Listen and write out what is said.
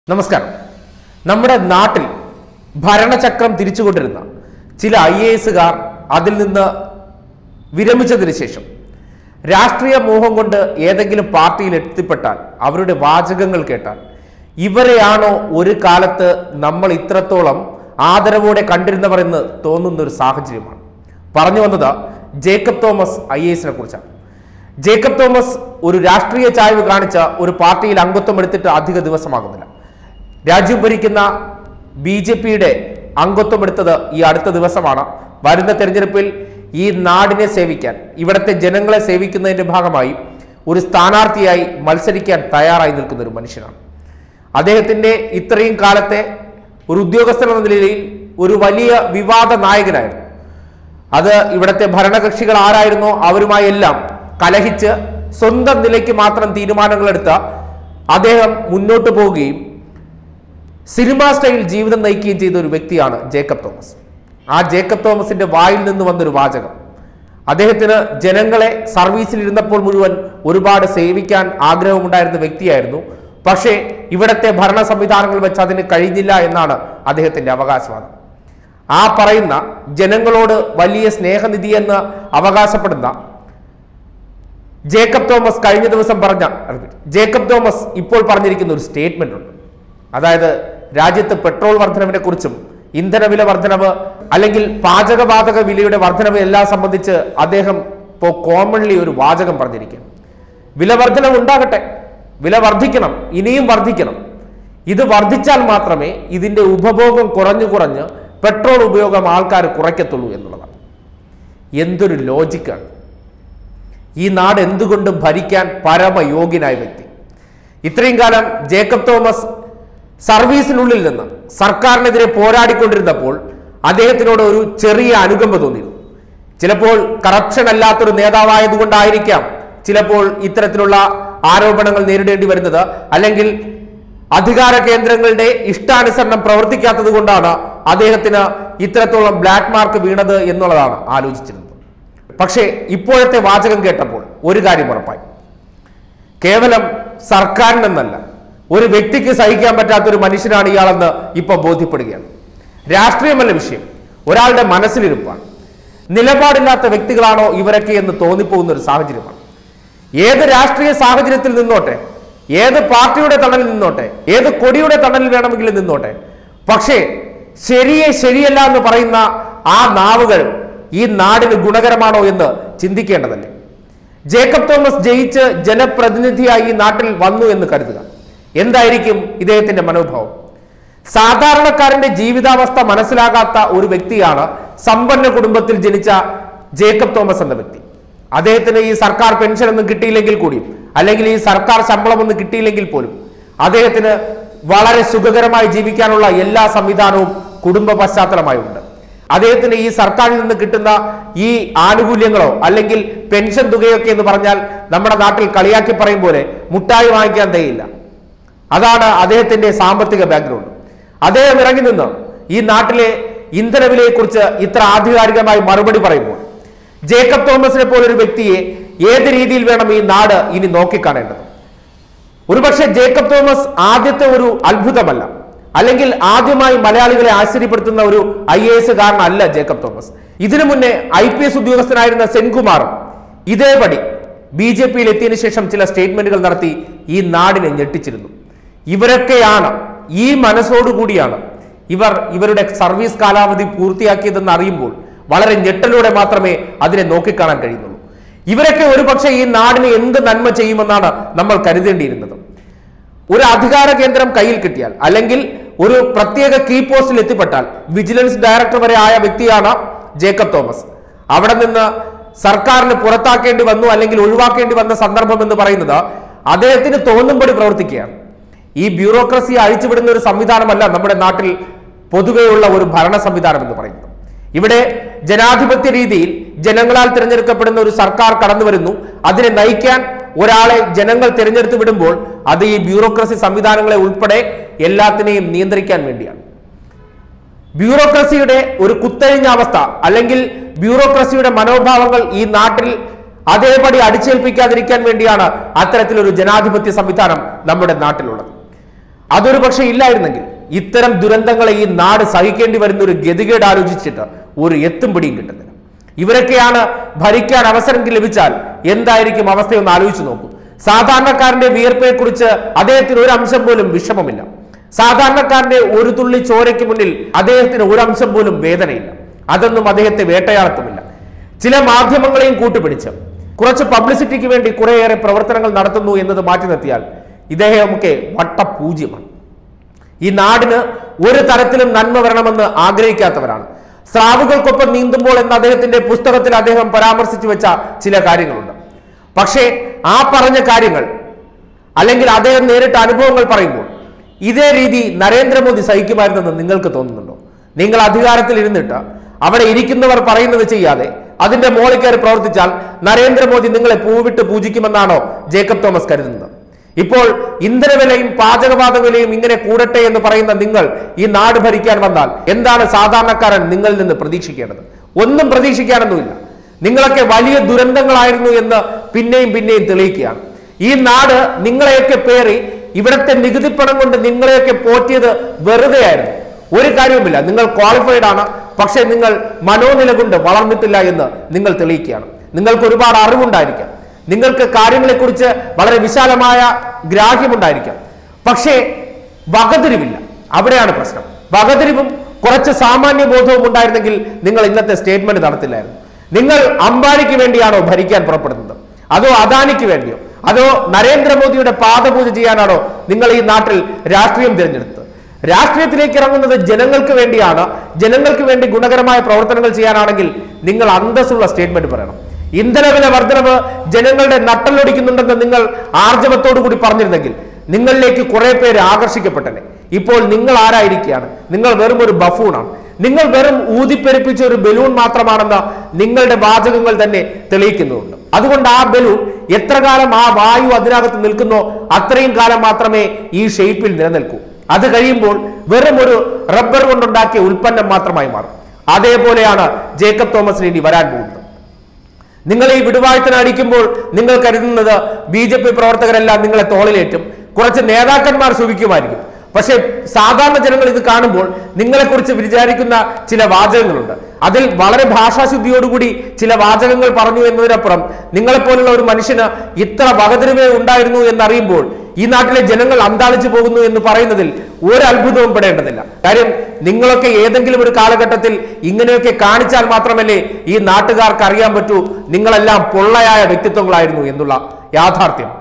നമസ്കാരം നമ്മുടെ നാട്ടിൽ ഭരണചക്രം തിരിച്ചുകൊണ്ടിരുന്ന ചില ഐ എ എസുകാർ അതിൽ നിന്ന് വിരമിച്ചതിന് ശേഷം രാഷ്ട്രീയ മോഹം കൊണ്ട് ഏതെങ്കിലും പാർട്ടിയിൽ എത്തിപ്പെട്ടാൽ അവരുടെ വാചകങ്ങൾ കേട്ടാൽ ഇവരെയാണോ ഒരു കാലത്ത് നമ്മൾ ഇത്രത്തോളം ആദരവോടെ കണ്ടിരുന്നവർ എന്ന് തോന്നുന്ന ഒരു സാഹചര്യമാണ് പറഞ്ഞു വന്നത് ജേക്കബ് തോമസ് ഐ എ എസിനെ കുറിച്ചാണ് ജേക്കബ് തോമസ് ഒരു രാഷ്ട്രീയ ചായ്വ് കാണിച്ച ഒരു പാർട്ടിയിൽ അംഗത്വം എടുത്തിട്ട് അധിക ദിവസമാകുന്നില്ല രാജ്യം ഭരിക്കുന്ന ബി ജെ പിയുടെ അംഗത്വം എടുത്തത് ഈ അടുത്ത ദിവസമാണ് വരുന്ന തെരഞ്ഞെടുപ്പിൽ ഈ നാടിനെ സേവിക്കാൻ ഇവിടുത്തെ ജനങ്ങളെ സേവിക്കുന്നതിന്റെ ഭാഗമായി ഒരു സ്ഥാനാർത്ഥിയായി മത്സരിക്കാൻ തയ്യാറായി നിൽക്കുന്ന ഒരു മനുഷ്യനാണ് അദ്ദേഹത്തിന്റെ ഇത്രയും കാലത്തെ ഒരു ഉദ്യോഗസ്ഥൻ എന്ന നിലയിൽ ഒരു വലിയ വിവാദ നായകനായിരുന്നു അത് ഇവിടുത്തെ ഭരണകക്ഷികൾ ആരായിരുന്നോ അവരുമായി എല്ലാം കലഹിച്ച് സ്വന്തം നിലയ്ക്ക് മാത്രം തീരുമാനങ്ങൾ എടുത്ത അദ്ദേഹം മുന്നോട്ട് പോവുകയും സിനിമാ സ്റ്റൈൽ ജീവിതം നയിക്കുകയും ചെയ്ത ഒരു വ്യക്തിയാണ് ജേക്കബ് തോമസ് ആ ജേക്കബ് തോമസിന്റെ വായിൽ നിന്ന് വന്നൊരു വാചകം അദ്ദേഹത്തിന് ജനങ്ങളെ സർവീസിൽ ഇരുന്നപ്പോൾ മുഴുവൻ ഒരുപാട് സേവിക്കാൻ ആഗ്രഹമുണ്ടായിരുന്ന വ്യക്തിയായിരുന്നു പക്ഷേ ഇവിടത്തെ ഭരണ സംവിധാനങ്ങൾ വെച്ച് അതിന് കഴിഞ്ഞില്ല എന്നാണ് അദ്ദേഹത്തിന്റെ അവകാശവാദം ആ പറയുന്ന ജനങ്ങളോട് വലിയ സ്നേഹനിധി എന്ന് അവകാശപ്പെടുന്ന ജേക്കബ് തോമസ് കഴിഞ്ഞ ദിവസം പറഞ്ഞ ജേക്കബ് തോമസ് ഇപ്പോൾ പറഞ്ഞിരിക്കുന്ന ഒരു സ്റ്റേറ്റ്മെന്റ് ഉണ്ട് അതായത് രാജ്യത്ത് പെട്രോൾ വർധനവിനെ കുറിച്ചും ഇന്ധന വില വർധനവ് അല്ലെങ്കിൽ പാചകവാതക വിലയുടെ വർധനവ് എല്ലാം സംബന്ധിച്ച് അദ്ദേഹം ഇപ്പോൾ കോമൺലി ഒരു വാചകം പറഞ്ഞിരിക്കുകയാണ് വില വർധനവ് ഉണ്ടാകട്ടെ വില വർദ്ധിക്കണം ഇനിയും വർദ്ധിക്കണം ഇത് വർദ്ധിച്ചാൽ മാത്രമേ ഇതിന്റെ ഉപഭോഗം കുറഞ്ഞു കുറഞ്ഞ് പെട്രോൾ ഉപയോഗം ആൾക്കാർ കുറയ്ക്കത്തുള്ളൂ എന്നുള്ളതാണ് എന്തൊരു ലോജിക്കാണ് ഈ നാട് എന്തുകൊണ്ടും ഭരിക്കാൻ പരമയോഗ്യനായ വ്യക്തി ഇത്രയും കാലം ജേക്കബ് തോമസ് സർവീസിനുള്ളിൽ നിന്ന് സർക്കാരിനെതിരെ പോരാടിക്കൊണ്ടിരുന്നപ്പോൾ അദ്ദേഹത്തിനോട് ഒരു ചെറിയ അനുകമ്പ തോന്നിയിരുന്നു ചിലപ്പോൾ കറപ്ഷൻ അല്ലാത്തൊരു നേതാവായതുകൊണ്ടായിരിക്കാം ചിലപ്പോൾ ഇത്തരത്തിലുള്ള ആരോപണങ്ങൾ നേരിടേണ്ടി വരുന്നത് അല്ലെങ്കിൽ അധികാര കേന്ദ്രങ്ങളുടെ ഇഷ്ടാനുസരണം പ്രവർത്തിക്കാത്തത് കൊണ്ടാണ് അദ്ദേഹത്തിന് ഇത്തരത്തോളം ബ്ലാക്ക് മാർക്ക് വീണത് എന്നുള്ളതാണ് ആലോചിച്ചിരുന്നത് പക്ഷേ ഇപ്പോഴത്തെ വാചകം കേട്ടപ്പോൾ ഒരു കാര്യം ഉറപ്പായി കേവലം സർക്കാരിനെന്നല്ല ഒരു വ്യക്തിക്ക് സഹിക്കാൻ പറ്റാത്ത ഒരു മനുഷ്യനാണ് ഇയാളെന്ന് ഇപ്പൊ ബോധ്യപ്പെടുകയാണ് രാഷ്ട്രീയമല്ല വിഷയം ഒരാളുടെ മനസ്സിലിരുപ്പാണ് നിലപാടില്ലാത്ത വ്യക്തികളാണോ ഇവരൊക്കെ എന്ന് തോന്നിപ്പോകുന്ന ഒരു സാഹചര്യമാണ് ഏത് രാഷ്ട്രീയ സാഹചര്യത്തിൽ നിന്നോട്ടെ ഏത് പാർട്ടിയുടെ തണലിൽ നിന്നോട്ടെ ഏത് കൊടിയുടെ തണലിൽ വേണമെങ്കിലും നിന്നോട്ടെ പക്ഷേ ശരിയെ ശരിയല്ല എന്ന് പറയുന്ന ആ നാവുകൾ ഈ നാടിന് ഗുണകരമാണോ എന്ന് ചിന്തിക്കേണ്ടതല്ലേ ജേക്കബ് തോമസ് ജയിച്ച് ജനപ്രതിനിധിയായി ഈ നാട്ടിൽ വന്നു എന്ന് കരുതുക എന്തായിരിക്കും ഇദ്ദേഹത്തിന്റെ മനോഭാവം സാധാരണക്കാരന്റെ ജീവിതാവസ്ഥ മനസ്സിലാകാത്ത ഒരു വ്യക്തിയാണ് സമ്പന്ന കുടുംബത്തിൽ ജനിച്ച ജേക്കബ് തോമസ് എന്ന വ്യക്തി അദ്ദേഹത്തിന് ഈ സർക്കാർ പെൻഷൻ ഒന്നും കിട്ടിയില്ലെങ്കിൽ കൂടിയും അല്ലെങ്കിൽ ഈ സർക്കാർ ശമ്പളമൊന്നും കിട്ടിയില്ലെങ്കിൽ പോലും അദ്ദേഹത്തിന് വളരെ സുഖകരമായി ജീവിക്കാനുള്ള എല്ലാ സംവിധാനവും കുടുംബ പശ്ചാത്തലമായി ഉണ്ട് അദ്ദേഹത്തിന് ഈ സർക്കാരിൽ നിന്ന് കിട്ടുന്ന ഈ ആനുകൂല്യങ്ങളോ അല്ലെങ്കിൽ പെൻഷൻ തുകയൊക്കെ എന്ന് പറഞ്ഞാൽ നമ്മുടെ നാട്ടിൽ കളിയാക്കി പറയും പോലെ മുട്ടായി വാങ്ങിക്കാൻ തയ്യില്ല അതാണ് അദ്ദേഹത്തിന്റെ സാമ്പത്തിക ബാക്ക്ഗ്രൗണ്ട് അദ്ദേഹം ഇറങ്ങി നിന്ന് ഈ നാട്ടിലെ ഇന്ധനവിലയെക്കുറിച്ച് ഇത്ര ആധികാരികമായി മറുപടി പറയുമ്പോൾ ജേക്കബ് തോമസിനെ പോലൊരു വ്യക്തിയെ ഏത് രീതിയിൽ വേണം ഈ നാട് ഇനി നോക്കിക്കാണേണ്ടത് ഒരുപക്ഷെ ജേക്കബ് തോമസ് ആദ്യത്തെ ഒരു അത്ഭുതമല്ല അല്ലെങ്കിൽ ആദ്യമായി മലയാളികളെ ആശ്ചര്യപ്പെടുത്തുന്ന ഒരു ഐ എ എസ് കാരനല്ല ജേക്കബ് തോമസ് ഇതിനു മുന്നേ ഐ പി എസ് ഉദ്യോഗസ്ഥനായിരുന്ന സെൻകുമാറും ഇതേപടി ബി ജെ പിയിൽ എത്തിയതിനു ശേഷം ചില സ്റ്റേറ്റ്മെന്റുകൾ നടത്തി ഈ നാടിനെ ഞെട്ടിച്ചിരുന്നു ഇവരൊക്കെയാണ് ഈ മനസ്സോടുകൂടിയാണ് ഇവർ ഇവരുടെ സർവീസ് കാലാവധി പൂർത്തിയാക്കിയതെന്ന് അറിയുമ്പോൾ വളരെ ഞെട്ടലോടെ മാത്രമേ അതിനെ നോക്കിക്കാണാൻ കഴിയുന്നുള്ളൂ ഇവരൊക്കെ ഒരുപക്ഷെ ഈ നാടിന് എന്ത് നന്മ ചെയ്യുമെന്നാണ് നമ്മൾ കരുതേണ്ടിയിരുന്നത് ഒരു അധികാര കേന്ദ്രം കയ്യിൽ കിട്ടിയാൽ അല്ലെങ്കിൽ ഒരു പ്രത്യേക കീ പോസ്റ്റിൽ എത്തിപ്പെട്ടാൽ വിജിലൻസ് ഡയറക്ടർ വരെ ആയ വ്യക്തിയാണ് ജേക്കബ് തോമസ് അവിടെ നിന്ന് സർക്കാരിന് പുറത്താക്കേണ്ടി വന്നു അല്ലെങ്കിൽ ഒഴിവാക്കേണ്ടി വന്ന സന്ദർഭം എന്ന് പറയുന്നത് അദ്ദേഹത്തിന് തോന്നുംപടി പ്രവർത്തിക്കുകയാണ് ഈ ബ്യൂറോക്രസി അഴിച്ചുവിടുന്ന ഒരു സംവിധാനമല്ല നമ്മുടെ നാട്ടിൽ പൊതുവെയുള്ള ഒരു ഭരണ സംവിധാനം എന്ന് പറയുന്നത് ഇവിടെ ജനാധിപത്യ രീതിയിൽ ജനങ്ങളാൽ തിരഞ്ഞെടുക്കപ്പെടുന്ന ഒരു സർക്കാർ കടന്നു വരുന്നു അതിനെ നയിക്കാൻ ഒരാളെ ജനങ്ങൾ തിരഞ്ഞെടുത്ത് വിടുമ്പോൾ അത് ഈ ബ്യൂറോക്രസി സംവിധാനങ്ങളെ ഉൾപ്പെടെ എല്ലാത്തിനെയും നിയന്ത്രിക്കാൻ വേണ്ടിയാണ് ബ്യൂറോക്രസിയുടെ ഒരു കുത്തഴിഞ്ഞ അവസ്ഥ അല്ലെങ്കിൽ ബ്യൂറോക്രസിയുടെ മനോഭാവങ്ങൾ ഈ നാട്ടിൽ അതേപടി അടിച്ചേൽപ്പിക്കാതിരിക്കാൻ വേണ്ടിയാണ് അത്തരത്തിലൊരു ജനാധിപത്യ സംവിധാനം നമ്മുടെ നാട്ടിലുള്ളത് അതൊരു പക്ഷേ ഇല്ലായിരുന്നെങ്കിൽ ഇത്തരം ദുരന്തങ്ങളെ ഈ നാട് സഹിക്കേണ്ടി വരുന്ന ഒരു ഗതികേട് ആലോചിച്ചിട്ട് ഒരു എത്തും പിടിയും കിട്ടുന്നില്ല ഇവരൊക്കെയാണ് ഭരിക്കാൻ അവസരം ലഭിച്ചാൽ എന്തായിരിക്കും അവസ്ഥയൊന്ന് ആലോചിച്ച് നോക്കൂ സാധാരണക്കാരന്റെ വിയർപ്പയെ കുറിച്ച് അദ്ദേഹത്തിന് ഒരു അംശം പോലും വിഷമമില്ല സാധാരണക്കാരന്റെ ഒരു തുള്ളി ചോരയ്ക്ക് മുന്നിൽ അദ്ദേഹത്തിന് ഒരു അംശം പോലും വേദനയില്ല അതൊന്നും അദ്ദേഹത്തെ വേട്ടയാടത്തുമില്ല ചില മാധ്യമങ്ങളെയും കൂട്ടുപിടിച്ച് കുറച്ച് പബ്ലിസിറ്റിക്ക് വേണ്ടി കുറേയേറെ പ്രവർത്തനങ്ങൾ നടത്തുന്നു എന്നത് മാറ്റി നിർത്തിയാൽ ഇദ്ദേഹമൊക്കെ വട്ടപൂജ്യമാണ് ഈ നാടിന് ഒരു തരത്തിലും നന്മ വരണമെന്ന് ആഗ്രഹിക്കാത്തവരാണ് സ്രാവുകൾക്കൊപ്പം നീന്തുമ്പോൾ എന്ന അദ്ദേഹത്തിന്റെ പുസ്തകത്തിൽ അദ്ദേഹം പരാമർശിച്ചു വെച്ച ചില കാര്യങ്ങളുണ്ട് പക്ഷേ ആ പറഞ്ഞ കാര്യങ്ങൾ അല്ലെങ്കിൽ അദ്ദേഹം നേരിട്ട അനുഭവങ്ങൾ പറയുമ്പോൾ ഇതേ രീതി നരേന്ദ്രമോദി സഹിക്കുമായിരുന്നെന്ന് നിങ്ങൾക്ക് തോന്നുന്നുണ്ടോ നിങ്ങൾ അധികാരത്തിൽ ഇരുന്നിട്ട് അവിടെ ഇരിക്കുന്നവർ പറയുന്നത് ചെയ്യാതെ അതിന്റെ മോളിൽ കയറി പ്രവർത്തിച്ചാൽ നരേന്ദ്രമോദി നിങ്ങളെ പൂവിട്ട് പൂജിക്കുമെന്നാണോ ജേക്കബ് തോമസ് കരുതുന്നത് ഇപ്പോൾ ഇന്ധനവിലയും പാചകവാതക വിലയും ഇങ്ങനെ കൂടട്ടെ എന്ന് പറയുന്ന നിങ്ങൾ ഈ നാട് ഭരിക്കാൻ വന്നാൽ എന്താണ് സാധാരണക്കാരൻ നിങ്ങളിൽ നിന്ന് പ്രതീക്ഷിക്കേണ്ടത് ഒന്നും പ്രതീക്ഷിക്കാനൊന്നുമില്ല നിങ്ങളൊക്കെ വലിയ ദുരന്തങ്ങളായിരുന്നു എന്ന് പിന്നെയും പിന്നെയും തെളിയിക്കുകയാണ് ഈ നാട് നിങ്ങളെയൊക്കെ പേറി ഇവിടുത്തെ നികുതിപ്പണം കൊണ്ട് നിങ്ങളെയൊക്കെ പോറ്റിയത് വെറുതെയായിരുന്നു ഒരു കാര്യവുമില്ല നിങ്ങൾ ക്വാളിഫൈഡ് ആണ് പക്ഷേ നിങ്ങൾ മനോനില കൊണ്ട് വളർന്നിട്ടില്ല എന്ന് നിങ്ങൾ തെളിയിക്കുകയാണ് നിങ്ങൾക്ക് ഒരുപാട് അറിവുണ്ടായിരിക്കാം നിങ്ങൾക്ക് കാര്യങ്ങളെക്കുറിച്ച് വളരെ വിശാലമായ ഗ്രാഹ്യമുണ്ടായിരിക്കാം പക്ഷേ വകതിരിവില്ല അവിടെയാണ് പ്രശ്നം വകതിരിവും കുറച്ച് സാമാന്യ ബോധവും ഉണ്ടായിരുന്നെങ്കിൽ നിങ്ങൾ ഇന്നത്തെ സ്റ്റേറ്റ്മെന്റ് നടത്തില്ലായിരുന്നു നിങ്ങൾ അംബാനിക്ക് വേണ്ടിയാണോ ഭരിക്കാൻ പുറപ്പെടുന്നത് അതോ അദാനിക്ക് വേണ്ടിയോ അതോ നരേന്ദ്രമോദിയുടെ പാദപൂജ ചെയ്യാനാണോ നിങ്ങൾ ഈ നാട്ടിൽ രാഷ്ട്രീയം തിരഞ്ഞെടുത്തത് രാഷ്ട്രീയത്തിലേക്ക് ഇറങ്ങുന്നത് ജനങ്ങൾക്ക് വേണ്ടിയാണ് ജനങ്ങൾക്ക് വേണ്ടി ഗുണകരമായ പ്രവർത്തനങ്ങൾ ചെയ്യാനാണെങ്കിൽ നിങ്ങൾ അന്തസ്സുള്ള സ്റ്റേറ്റ്മെന്റ് പറയണം ഇന്ധനവില വർധനവ് ജനങ്ങളുടെ നട്ടലൊടിക്കുന്നുണ്ടെന്ന് നിങ്ങൾ ആർജവത്തോടു കൂടി പറഞ്ഞിരുന്നെങ്കിൽ നിങ്ങളിലേക്ക് കുറെ പേര് ആകർഷിക്കപ്പെട്ടനെ ഇപ്പോൾ നിങ്ങൾ ആരായിരിക്കുകയാണ് നിങ്ങൾ വെറും ഒരു ബഫൂണാണ് നിങ്ങൾ വെറും ഊതിപ്പെരുപ്പിച്ച ഒരു ബലൂൺ മാത്രമാണെന്ന് നിങ്ങളുടെ വാചകങ്ങൾ തന്നെ തെളിയിക്കുന്നുണ്ട് അതുകൊണ്ട് ആ ബലൂൺ എത്ര കാലം ആ വായു അതിനകത്ത് നിൽക്കുന്നോ അത്രയും കാലം മാത്രമേ ഈ ഷേപ്പിൽ നിലനിൽക്കൂ അത് കഴിയുമ്പോൾ വെറും ഒരു റബ്ബർ കൊണ്ടുണ്ടാക്കിയ ഉൽപ്പന്നം മാത്രമായി മാറും അതേപോലെയാണ് ജേക്കബ് തോമസിന് ഇനി വരാൻ പോകുന്നത് നിങ്ങൾ ഈ വിടുവാഴ്ത്തന അടിക്കുമ്പോൾ നിങ്ങൾ കരുതുന്നത് ബി ജെ പി പ്രവർത്തകരെല്ലാം നിങ്ങളെ തോളിലേറ്റും കുറച്ച് നേതാക്കന്മാർ സുഖിക്കുമായിരിക്കും പക്ഷേ സാധാരണ ജനങ്ങൾ ഇത് കാണുമ്പോൾ നിങ്ങളെക്കുറിച്ച് വിചാരിക്കുന്ന ചില വാചകങ്ങളുണ്ട് അതിൽ വളരെ ഭാഷാശുദ്ധിയോടുകൂടി ചില വാചകങ്ങൾ പറഞ്ഞു എന്നതിനപ്പുറം നിങ്ങളെപ്പോലുള്ള ഒരു മനുഷ്യന് ഇത്ര വകതിരിവേ ഉണ്ടായിരുന്നു എന്നറിയുമ്പോൾ ഈ നാട്ടിലെ ജനങ്ങൾ അന്താളിച്ചു പോകുന്നു എന്ന് പറയുന്നതിൽ ഒരു അത്ഭുതവും പെടേണ്ടതില്ല കാര്യം നിങ്ങളൊക്കെ ഏതെങ്കിലും ഒരു കാലഘട്ടത്തിൽ ഇങ്ങനെയൊക്കെ കാണിച്ചാൽ മാത്രമല്ലേ ഈ നാട്ടുകാർക്ക് അറിയാൻ പറ്റൂ നിങ്ങളെല്ലാം പൊള്ളയായ വ്യക്തിത്വങ്ങളായിരുന്നു എന്നുള്ള യാഥാർത്ഥ്യം